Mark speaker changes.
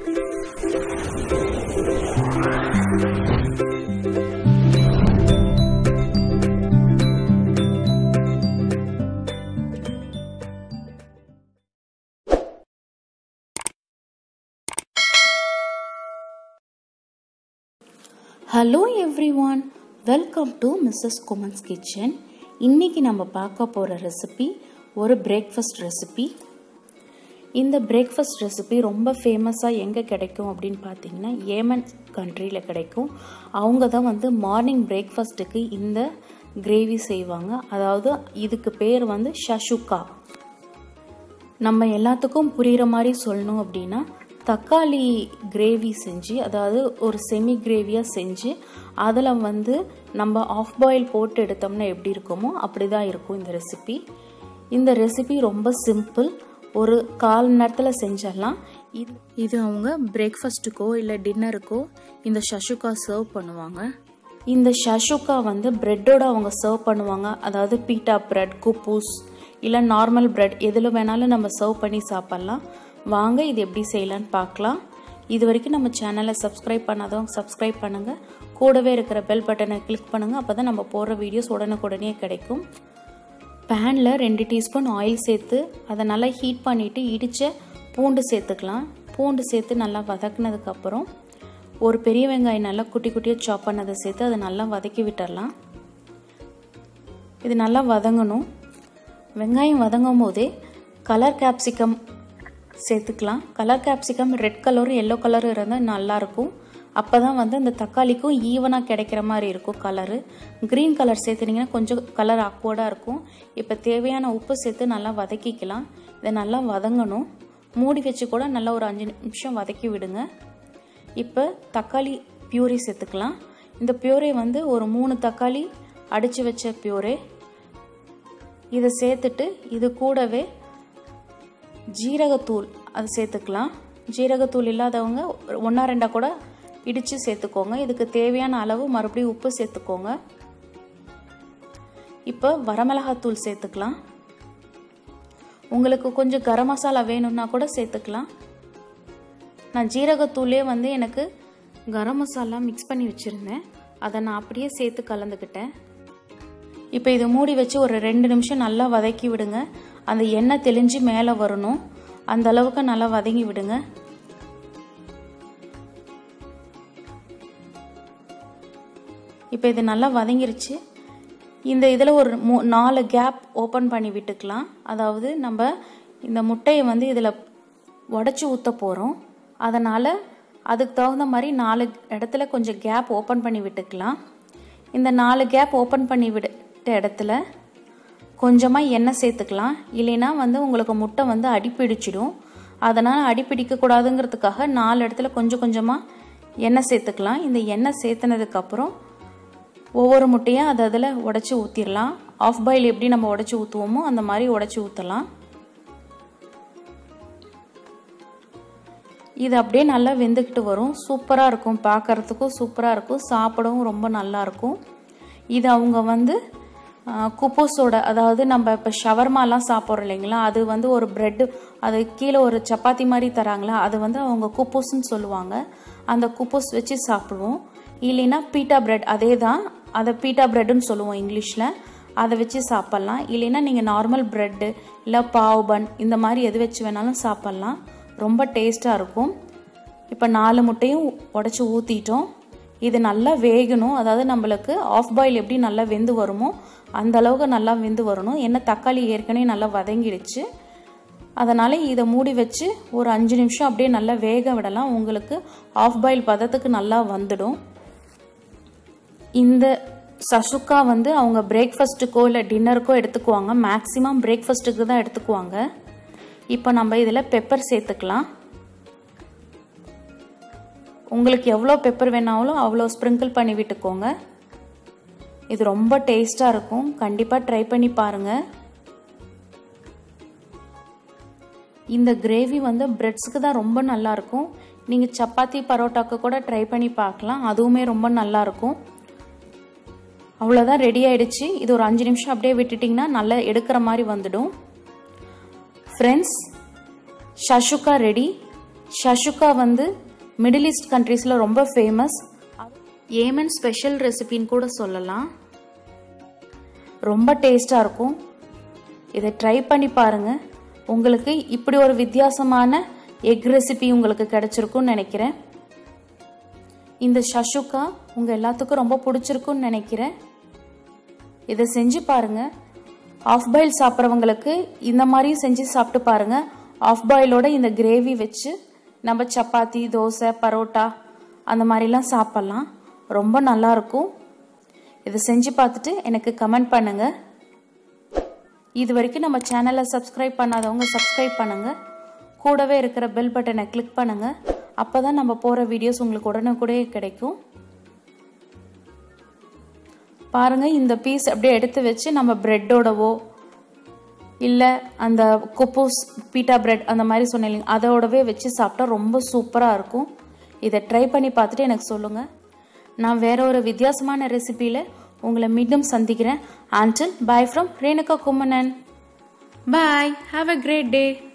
Speaker 1: hello everyone welcome to Mrs Kumman's kitchen இன்றைக்கி நம்ம பார்க்க போகிற ரெசிபி ஒரு பிரேக்ஃபாஸ்ட் ரெசிபி இந்த பிரேக்ஃபாஸ்ட் ரெசிபி ரொம்ப ஃபேமஸாக எங்கே கிடைக்கும் அப்படின்னு பார்த்தீங்கன்னா ஏமன் கண்ட்ரியில் கிடைக்கும் அவங்க தான் வந்து மார்னிங் பிரேக்ஃபாஸ்ட்டுக்கு இந்த கிரேவி செய்வாங்க அதாவது இதுக்கு பேர் வந்து ஷஷுக்கா நம்ம எல்லாத்துக்கும் புரிகிற மாதிரி சொல்லணும் அப்படின்னா தக்காளி கிரேவி செஞ்சு அதாவது ஒரு செமி கிரேவியாக செஞ்சு அதில் வந்து நம்ம ஆஃப் பாயில் போட்டு எடுத்தோம்னா எப்படி இருக்குமோ அப்படி தான் இருக்கும் இந்த ரெசிபி இந்த ரெசிபி ரொம்ப சிம்பிள் ஒரு கால் நேரத்தில் செஞ்சிடலாம் இது இது அவங்க பிரேக்ஃபாஸ்ட்டுக்கோ இல்லை டின்னருக்கோ இந்த ஷஷுக்கா சர்வ் பண்ணுவாங்க இந்த ஷஷுக்கா வந்து ப்ரெட்டோட அவங்க சர்வ் பண்ணுவாங்க அதாவது பீட்டா ப்ரெட் குப்பூஸ் இல்லை நார்மல் ப்ரெட் எதில் வேணாலும் நம்ம சர்வ் பண்ணி சாப்பிட்லாம் வாங்க இது எப்படி செய்யலான்னு பார்க்கலாம் இது வரைக்கும் நம்ம சேனலை சப்ஸ்கிரைப் பண்ணாதவங்க சப்ஸ்கிரைப் பண்ணுங்கள் கூடவே இருக்கிற பெல் பட்டனை கிளிக் பண்ணுங்கள் அப்போ தான் நம்ம போடுற வீடியோஸ் உடனுக்குடனே கிடைக்கும் பேனில் ரெண்டு டீஸ்பூன் ஆயில் சேர்த்து அதை நல்லா ஹீட் பண்ணிவிட்டு இடித்த பூண்டு சேர்த்துக்கலாம் பூண்டு சேர்த்து நல்லா வதக்குனதுக்கப்புறம் ஒரு பெரிய வெங்காயம் நல்லா குட்டி குட்டியாக சாப் பண்ணதை சேர்த்து அதை நல்லா வதக்கி விட்டுடலாம் இது நல்லா வதங்கணும் வெங்காயம் வதங்கும் போதே கலர் கேப்சிகம் சேர்த்துக்கலாம் கலர் கேப்சிகம் ரெட் கலரும் எல்லோ கலரும் இருந்தால் நல்லாயிருக்கும் அப்போ தான் வந்து அந்த தக்காளிக்கும் ஈவனாக கிடைக்கிற மாதிரி இருக்கும் கலரு க்ரீன் கலர் சேர்த்துனீங்கன்னா கொஞ்சம் கலர் அக்வர்டாக இருக்கும் இப்போ தேவையான உப்பு சேர்த்து நல்லா வதக்கிக்கலாம் இதை நல்லா வதங்கணும் மூடி வச்சு கூட நல்லா ஒரு அஞ்சு நிமிஷம் வதக்கி விடுங்க இப்போ தக்காளி பியூரி சேர்த்துக்கலாம் இந்த பியூரே வந்து ஒரு மூணு தக்காளி அடித்து வச்ச பியூரே இதை சேர்த்துட்டு இது கூடவே ஜீரகத்தூள் அது சேர்த்துக்கலாம் ஜீரகத்தூள் இல்லாதவங்க ஒன்றா ரெண்டாக கூட இடித்து சேர்த்துக்கோங்க இதுக்கு தேவையான அளவு மறுபடியும் உப்பு சேர்த்துக்கோங்க இப்போ வரமிளகாத்தூள் சேர்த்துக்கலாம் உங்களுக்கு கொஞ்சம் கரம் மசாலா வேணும்னா கூட சேர்த்துக்கலாம் நான் ஜீரகத்தூளே வந்து எனக்கு கரம் மசாலா மிக்ஸ் பண்ணி வச்சுருந்தேன் அதை நான் அப்படியே சேர்த்து கலந்துக்கிட்டேன் இப்போ இதை மூடி வச்சு ஒரு ரெண்டு நிமிஷம் நல்லா வதக்கி விடுங்க அந்த எண்ணெய் தெளிஞ்சு மேலே வரணும் அந்த அளவுக்கு நல்லா வதங்கி விடுங்க இப்போ இது நல்லா வதங்கிருச்சு இந்த இதில் ஒரு மூ நாலு கேப் ஓப்பன் பண்ணி விட்டுக்கலாம் அதாவது நம்ம இந்த முட்டையை வந்து இதில் உடச்சி ஊற்ற போகிறோம் அதனால் அதுக்கு தகுந்த மாதிரி நாலு இடத்துல கொஞ்சம் கேப் ஓப்பன் பண்ணி விட்டுக்கலாம் இந்த நாலு கேப் ஓப்பன் பண்ணி விட்ட இடத்துல கொஞ்சமாக எண்ணெய் சேர்த்துக்கலாம் இல்லைன்னா வந்து உங்களுக்கு முட்டை வந்து அடிப்பிடிச்சிடும் அதனால் அடிப்பிடிக்கக்கூடாதுங்கிறதுக்காக நாலு இடத்துல கொஞ்சம் கொஞ்சமாக எண்ணெய் சேர்த்துக்கலாம் இந்த எண்ணெய் சேர்த்துனதுக்கப்புறம் ஒவ்வொரு முட்டையும் அது அதில் உடச்சி ஊற்றிடலாம் ஆஃப் பாயில் எப்படி நம்ம உடச்சி ஊற்றுவோமோ அந்த மாதிரி உடச்சி ஊற்றலாம் இது அப்படியே நல்லா வெந்துக்கிட்டு வரும் சூப்பராக இருக்கும் பார்க்குறதுக்கும் சூப்பராக இருக்கும் சாப்பிடவும் ரொம்ப நல்லாயிருக்கும் இது அவங்க வந்து குப்பூஸோட அதாவது நம்ம இப்போ ஷவர்மாலாம் சாப்பிட்றோம் இல்லைங்களா அது வந்து ஒரு ப்ரெட்டு அது கீழே ஒரு சப்பாத்தி மாதிரி தராங்களா அது வந்து அவங்க குப்பூஸ்ன்னு சொல்லுவாங்க அந்த குப்பூஸ் வச்சு சாப்பிடுவோம் இல்லைன்னா பீட்டா பிரெட் அதே தான் அதை பீட்டா பிரெட்டுன்னு சொல்லுவோம் இங்கிலீஷில் அதை வச்சு சாப்பிட்லாம் இல்லைன்னா நீங்கள் நார்மல் ப்ரெட்டு இல்லை பாவ் பன் இந்த மாதிரி எது வச்சு வேணாலும் சாப்பிட்லாம் ரொம்ப டேஸ்ட்டாக இருக்கும் இப்போ நாலு முட்டையும் உடச்சி ஊற்றிட்டோம் இது நல்லா வேகணும் அதாவது நம்மளுக்கு ஆஃப் பாயில் எப்படி நல்லா வெந்து வருமோ அந்த அளவுக்கு நல்லா வெந்து வரணும் என்ன தக்காளி ஏற்கனவே நல்லா வதங்கிடுச்சு அதனால் இதை மூடி வச்சு ஒரு அஞ்சு நிமிஷம் அப்படியே நல்லா வேக விடலாம் உங்களுக்கு ஆஃப் பாயில் பதத்துக்கு நல்லா வந்துடும் இந்த சசுக்கா வந்து அவங்க பிரேக்ஃபாஸ்ட்டுக்கோ இல்லை டின்னருக்கோ எடுத்துக்குவாங்க மேக்ஸிமம் பிரேக்ஃபாஸ்ட்டுக்கு தான் எடுத்துக்குவாங்க இப்போ நம்ம இதில் பெப்பர் சேர்த்துக்கலாம் உங்களுக்கு எவ்வளோ பெப்பர் வேணாலும் அவ்வளோ ஸ்ப்ரிங்கிள் பண்ணி விட்டுக்கோங்க இது ரொம்ப டேஸ்ட்டாக இருக்கும் கண்டிப்பாக ட்ரை பண்ணி பாருங்கள் இந்த கிரேவி வந்து பிரெட்ஸுக்கு தான் ரொம்ப நல்லாயிருக்கும் நீங்கள் சப்பாத்தி பரோட்டாக்கு கூட ட்ரை பண்ணி பார்க்கலாம் அதுவுமே ரொம்ப நல்லாயிருக்கும் அவ்வளோதான் ரெடி ஆயிடுச்சு இது ஒரு அஞ்சு நிமிஷம் அப்படியே விட்டுட்டிங்கன்னா நல்லா எடுக்கிற மாதிரி வந்துடும் ஃப்ரெண்ட்ஸ் ஷஷுக்கா ரெடி ஷஷுக்கா வந்து மிடில் ஈஸ்ட் கண்ட்ரீஸில் ரொம்ப ஃபேமஸ் ஏமன் ஸ்பெஷல் ரெசிபின்னு கூட சொல்லலாம் ரொம்ப டேஸ்டாக இருக்கும் இதை ட்ரை பண்ணி பாருங்கள் உங்களுக்கு இப்படி ஒரு வித்தியாசமான எக் ரெசிபி உங்களுக்கு கிடைச்சிருக்கும்னு நினைக்கிறேன் இந்த ஷஷுக்கா உங்கள் எல்லாத்துக்கும் ரொம்ப பிடிச்சிருக்குன்னு நினைக்கிறேன் இதை செஞ்சு பாருங்க ஆஃப் பாயில் சாப்பிட்றவங்களுக்கு இந்த மாதிரியும் செஞ்சு சாப்பிட்டு பாருங்க ஆஃப் பாயிலோட இந்த கிரேவி வச்சு நம்ம சப்பாத்தி தோசை பரோட்டா அந்த மாதிரிலாம் சாப்பிட்லாம் ரொம்ப நல்லா இருக்கும் இதை செஞ்சு பார்த்துட்டு எனக்கு கமெண்ட் பண்ணுங்க இது வரைக்கும் நம்ம சேனலை சப்ஸ்கிரைப் பண்ணாதவங்க சப்ஸ்கிரைப் பண்ணுங்க கூடவே இருக்கிற பெல் பட்டனை கிளிக் பண்ணுங்க அப்போ தான் நம்ம போகிற வீடியோஸ் உங்களுக்கு உடனுக்குடே கிடைக்கும் பாருங்க இந்த பீஸ் அப்படியே எடுத்து வச்சு நம்ம பிரெட்டோடவோ இல்லை அந்த குப்பூஸ் பீட்டா பிரெட் அந்த மாதிரி சொன்னீங்க அதோடவே வச்சு சாப்பிட்டா ரொம்ப சூப்பராக இருக்கும் இதை ட்ரை பண்ணி பார்த்துட்டு எனக்கு சொல்லுங்கள் நான் வேற ஒரு வித்தியாசமான ரெசிபியில் உங்களை மீண்டும் சந்திக்கிறேன் until bye from Renuka Kummanan bye have a great day